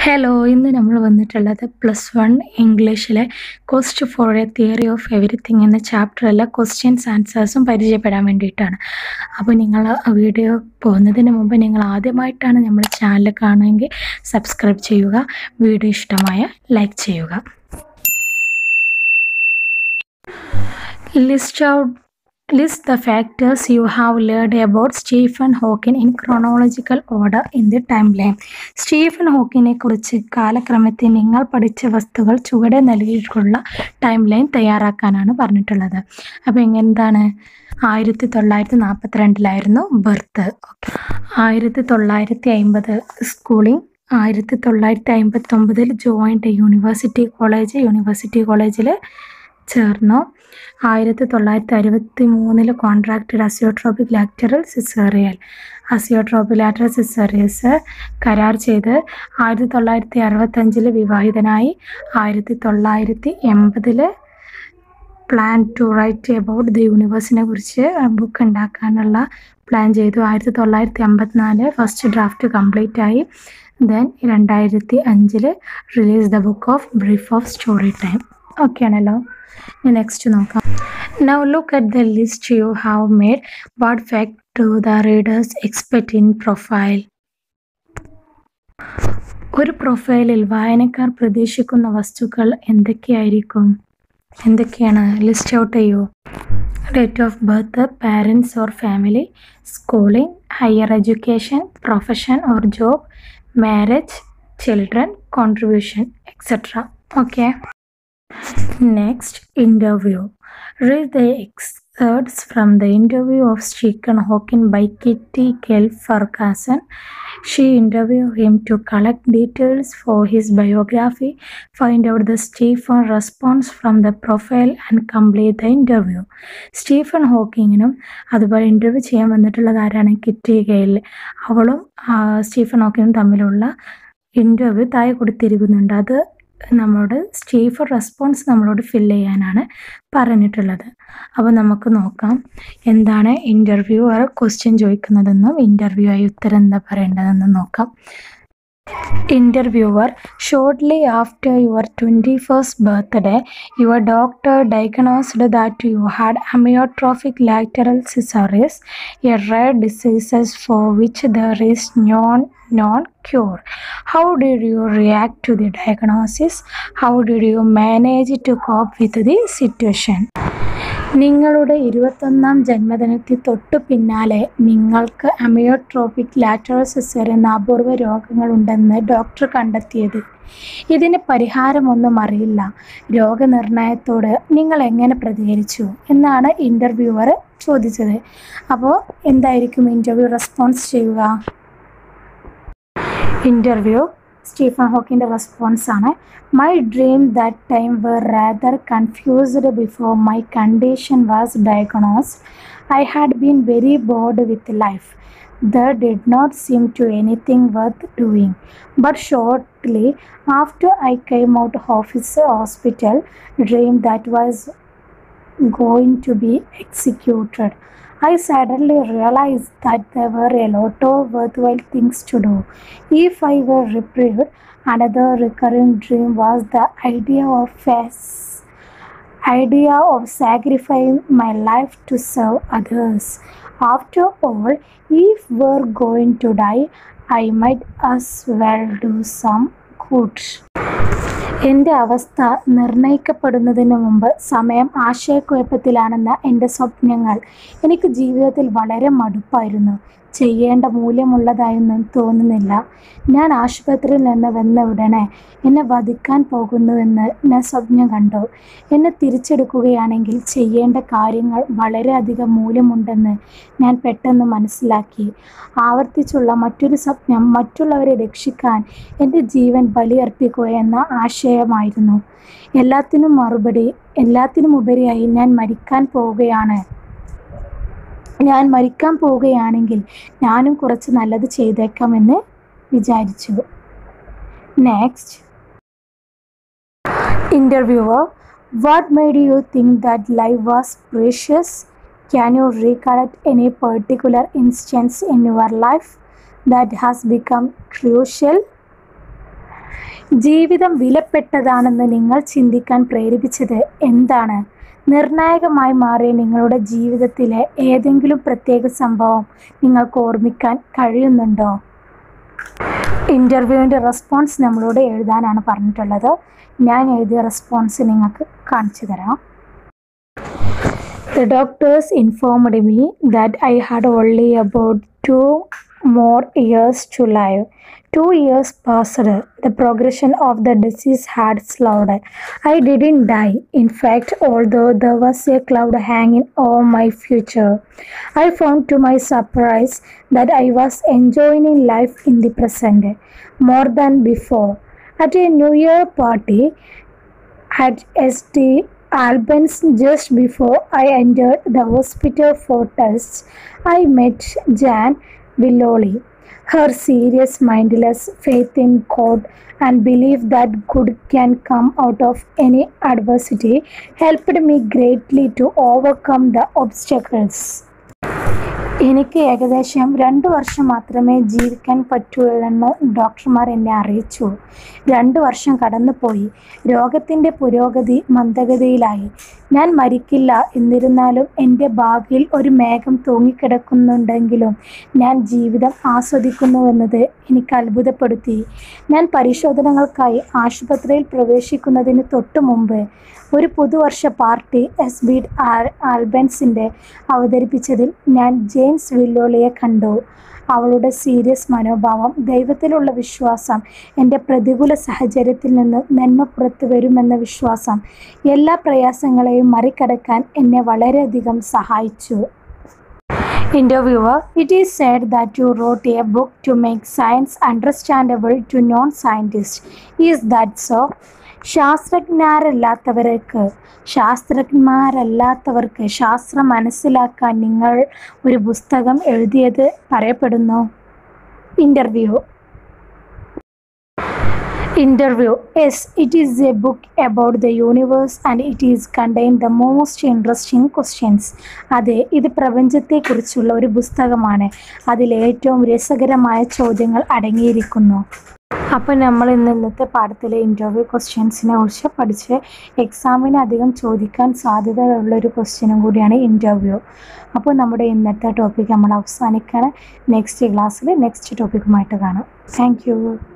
Hello ഇന്ന് നമ്മൾ വന്നിട്ടുള്ളത് പ്ലസ് വൺ ഇംഗ്ലീഷിലെ quest for a theory of everything എന്ന ചാപ്റ്ററിലെ ക്വസ്റ്റ്യൻസ് ആൻസേഴ്സും പരിചയപ്പെടാൻ വേണ്ടിയിട്ടാണ് അപ്പോൾ നിങ്ങൾ ആ വീഡിയോ പോകുന്നതിന് മുമ്പ് നിങ്ങൾ ആദ്യമായിട്ടാണ് നമ്മൾ ചാനൽ കാണുമെങ്കിൽ സബ്സ്ക്രൈബ് ചെയ്യുക വീഡിയോ ഇഷ്ടമായ ലൈക്ക് ചെയ്യുക list out list the factors you have learned about Stephen Hawking in chronological order in the time line Stephen ഹോക്കിനെ കുറിച്ച് കാലക്രമത്തിൽ നിങ്ങൾ പഠിച്ച വസ്തുക്കൾ ചുവടെ നൽകിയിട്ടുള്ള ടൈം ലൈൻ തയ്യാറാക്കാനാണ് പറഞ്ഞിട്ടുള്ളത് അപ്പോൾ എന്താണ് ആയിരത്തി തൊള്ളായിരത്തി നാൽപ്പത്തിരണ്ടിലായിരുന്നു ബർത്ത് ആയിരത്തി തൊള്ളായിരത്തി അമ്പത് സ്കൂളിംഗ് ആയിരത്തി തൊള്ളായിരത്തി അമ്പത്തൊമ്പതിൽ ജോയിൻ്റ് യൂണിവേഴ്സിറ്റി കോളേജ് യൂണിവേഴ്സിറ്റി കോളേജിൽ ചേർന്നു ആയിരത്തി തൊള്ളായിരത്തി അറുപത്തി മൂന്നിൽ contracted amyotrophic lateral sclerosis amyotrophic lateral sclerosis കരാർ ചെയ്ത് ആയിരത്തി തൊള്ളായിരത്തി അറുപത്തഞ്ചിൽ വിവാഹിതനായി ആയിരത്തി തൊള്ളായിരത്തി എൺപതിൽ plan to write about the യൂണിവേഴ്സിനെ കുറിച്ച് ബുക്ക് ഉണ്ടാക്കാനുള്ള പ്ലാൻ ചെയ്തു ആയിരത്തി തൊള്ളായിരത്തി അമ്പത്തിനാല് ഫസ്റ്റ് ഡ്രാഫ്റ്റ് കംപ്ലീറ്റ് ആയി ദെൻ രണ്ടായിരത്തി അഞ്ചിൽ release the book of brief of story time okay ആണല്ലോ നെക്സ്റ്റ് നോക്കാം now look at the list you have made what fact to the readers expect in profile ഒരു പ്രൊഫൈലിൽ വായനക്കാർ പ്രതീക്ഷിക്കുന്ന വസ്തുക്കൾ എന്തൊക്കെയായിരിക്കും എന്തൊക്കെയാണ് ലിസ്റ്റ് ഔട്ട് ചെയ്യൂ date of birth parents or family schooling higher education profession or job marriage children contribution etcetera okay Next, interview. Read the excerpts from the interview of Stephen Hawking by Kitty Kell Ferguson. She interviewed him to collect details for his biography, find out the Stephen response from the profile, and complete the interview. Stephen ഹോക്കിങ്ങിനും അതുപോലെ interview ചെയ്യാൻ വന്നിട്ടുള്ളത് ആരാണ് kitty GAIL അവളും ആ, Stephen ഹോക്കിങ്ങും തമ്മിലുള്ള interview താഴെ കൊടുത്തിരിക്കുന്നുണ്ട് അത് നമ്മളോട് സ്റ്റീഫൻ റെസ്പോൺസ് നമ്മളോട് ഫില്ല് ചെയ്യാനാണ് പറഞ്ഞിട്ടുള്ളത് അപ്പോൾ നമുക്ക് നോക്കാം എന്താണ് ഇൻ്റർവ്യൂവർ ക്വസ്റ്റ്യൻ ചോദിക്കുന്നതെന്നും ഇൻ്റർവ്യൂ ആയി ഉത്തരം എന്താ പറയേണ്ടതെന്നും നോക്കാം Interviewer Shortly after your 21st birthday, your doctor diagnosed that you had amyotrophic lateral sclerosis, a rare disease for which there is no known cure. How did you react to the diagnosis? How did you manage to cope with the situation? നിങ്ങളുടെ ഇരുപത്തൊന്നാം ജന്മദിനത്തിൽ തൊട്ടു പിന്നാലെ നിങ്ങൾക്ക് അമിയോട്രോപിക് ലാറ്ററോസിസർ എന്ന അപൂർവ രോഗങ്ങളുണ്ടെന്ന് doctor കണ്ടെത്തിയത് ഇതിന് പരിഹാരമൊന്നും അറിയില്ല രോഗനിർണയത്തോട് നിങ്ങൾ എങ്ങനെ പ്രതികരിച്ചു എന്നാണ് ഇൻ്റർവ്യൂവർ ചോദിച്ചത് അപ്പോൾ എന്തായിരിക്കും ഇൻ്റർവ്യൂ റെസ്പോൺസ് ചെയ്യുക ഇൻ്റർവ്യൂ സ്റ്റീഫൻ ഹോക്കിൻ്റെ റെസ്പോൺസ് ആണ് my dream that time were rather confused before my condition was diagnosed. I had been very bored with life. There did not seem to anything worth doing. But shortly after I came out of his hospital, dream that was going to be executed. I suddenly realized that there were a lot of worthwhile things to do. If I were reprieved, another recurring dream was the idea of fast idea of sacrificing my life to serve others. After all, if we're going to die, I might as well do some good. എൻ്റെ അവസ്ഥ നിർണയിക്കപ്പെടുന്നതിന് മുമ്പ് സമയം ആശയക്കുഴപ്പത്തിലാണെന്ന എൻ്റെ സ്വപ്നങ്ങൾ എനിക്ക് ജീവിതത്തിൽ വളരെ മടുപ്പായിരുന്നു ചെയ്യേണ്ട മൂല്യമുള്ളതായൊന്നും തോന്നുന്നില്ല ഞാൻ ആശുപത്രിയിൽ നിന്ന് വന്ന ഉടനെ എന്നെ വധിക്കാൻ പോകുന്നുവെന്ന് ഞാൻ സ്വപ്നം കണ്ടു എന്നെ തിരിച്ചെടുക്കുകയാണെങ്കിൽ ചെയ്യേണ്ട കാര്യങ്ങൾ വളരെയധികം മൂല്യമുണ്ടെന്ന് ഞാൻ പെട്ടെന്ന് മനസ്സിലാക്കി ആവർത്തിച്ചുള്ള മറ്റൊരു സ്വപ്നം മറ്റുള്ളവരെ രക്ഷിക്കാൻ എൻ്റെ ജീവൻ ബലിയർപ്പിക്കുക എന്ന ആശയമായിരുന്നു എല്ലാത്തിനും മറുപടി എല്ലാത്തിനും ഉപരിയായി ഞാൻ മരിക്കാൻ പോവുകയാണ് ഞാൻ മരിക്കാൻ പോവുകയാണെങ്കിൽ ഞാനും കുറച്ച് നല്ലത് ചെയ്തേക്കാമെന്ന് വിചാരിച്ചു next interviewer what made you think that life was precious can you recollect any particular instance in your life that has become crucial ജീവിതം വിലപ്പെട്ടതാണെന്ന് നിങ്ങൾ ചിന്തിക്കാൻ പ്രേരിപ്പിച്ചത് എന്താണ് നിർണായകമായി മാറിയ നിങ്ങളുടെ ജീവിതത്തിലെ ഏതെങ്കിലും പ്രത്യേക സംഭവം നിങ്ങൾക്ക് ഓർമ്മിക്കാൻ കഴിയുന്നുണ്ടോ ഇൻ്റർവ്യൂവിൻ്റെ റെസ്പോൺസ് നമ്മളോട് എഴുതാനാണ് പറഞ്ഞിട്ടുള്ളത് ഞാൻ എഴുതിയ റെസ്പോൺസ് നിങ്ങൾക്ക് കാണിച്ചു തരാം The doctors informed me that I had only about two more years to live. Two years passed. The progression of the disease had slowed. I didn't die. In fact, although there was a cloud hanging over my future, I found to my surprise that I was enjoying life in the present more than before. At a New Year party, at ST Albans just before I entered the hospital for tests, I met Jan Villoli. Her serious, mindless faith in God and belief that good can come out of any adversity helped me greatly to overcome the obstacles. എനിക്ക് ഏകദേശം രണ്ട് വർഷം മാത്രമേ ജീവിക്കാൻ പറ്റുള്ളൂ ഡോക്ടർമാർ എന്നെ അറിയിച്ചു രണ്ട് വർഷം കടന്നുപോയി രോഗത്തിൻ്റെ പുരോഗതി മന്ദഗതിയിലായി ഞാൻ മരിക്കില്ല എന്നിരുന്നാലും എൻ്റെ ഭാവിയിൽ ഒരു മേഘം തൂങ്ങിക്കിടക്കുന്നുണ്ടെങ്കിലും ഞാൻ ജീവിതം ആസ്വദിക്കുന്നുവെന്നത് എനിക്ക് അത്ഭുതപ്പെടുത്തി ഞാൻ പരിശോധനകൾക്കായി ആശുപത്രിയിൽ പ്രവേശിക്കുന്നതിന് തൊട്ടു മുമ്പ് ഒരു പുതുവർഷ പാർട്ടി എസ് ബി ആൽബൻസിൻ്റെ അവതരിപ്പിച്ചതിൽ ഞാൻ ജെയിംസ് വില്ലോളിയെ കണ്ടു അവളുടെ സീരിയസ് മനോഭാവം ദൈവത്തിലുള്ള വിശ്വാസം എൻ്റെ പ്രതികൂല സാഹചര്യത്തിൽ നിന്ന് നന്മ പുറത്തു വരുമെന്ന വിശ്വാസം എല്ലാ പ്രയാസങ്ങളെയും മറികടക്കാൻ എന്നെ വളരെയധികം സഹായിച്ചു Interviewer, it is said that you wrote a book to make science understandable to non-scientists. Is that so? ശാസ്ത്രജ്ഞരല്ലാത്തവർക്ക് ശാസ്ത്രജ്ഞന്മാരല്ലാത്തവർക്ക് ശാസ്ത്രം മനസ്സിലാക്കാൻ നിങ്ങൾ ഒരു പുസ്തകം എഴുതിയത് പറയപ്പെടുന്നു interview Interview Yes, it is a book about the universe and it is contain the most interesting questions. അതെ ഇത് പ്രപഞ്ചത്തെക്കുറിച്ചുള്ള ഒരു പുസ്തകമാണ് അതിൽ ഏറ്റവും രസകരമായ ചോദ്യങ്ങൾ അടങ്ങിയിരിക്കുന്നു അപ്പോൾ നമ്മൾ ഇന്ന് ഇന്നത്തെ പാഠത്തിലെ ഇൻ്റർവ്യൂ ക്വസ്റ്റ്യൻസിനെ കുറിച്ച് പഠിച്ച് എക്സാമിന് അധികം ചോദിക്കാൻ സാധ്യതയുള്ള ഒരു ക്വസ്റ്റ്യനും കൂടിയാണ് ഇൻ്റർവ്യൂ അപ്പോൾ നമ്മുടെ ഇന്നത്തെ ടോപ്പിക് നമ്മൾ അവസാനിക്കുകയാണ് നെക്സ്റ്റ് ക്ലാസ്സിൽ നെക്സ്റ്റ് ടോപ്പിക്കുമായിട്ട് കാണാം താങ്ക്